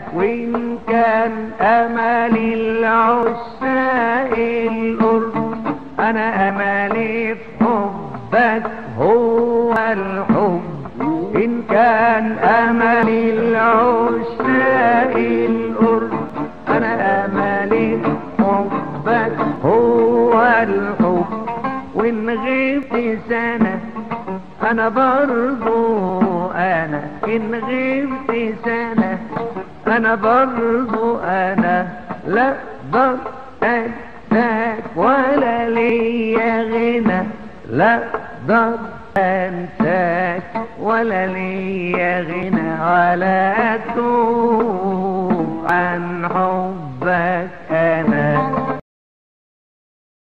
وإن كان أمل العشاق القرب أنا أملي في حبك هو الحب إن كان أمل العشاق القرب أنا أملي في حبك هو الحب وإن غبت سنة أنا برضو أنا إن غبت سنة أنا برضو أنا لا أقدر أنساك ولا ليا غنى لا أقدر أنساك ولا ليا غنى ولا أتوب عن حبك أنا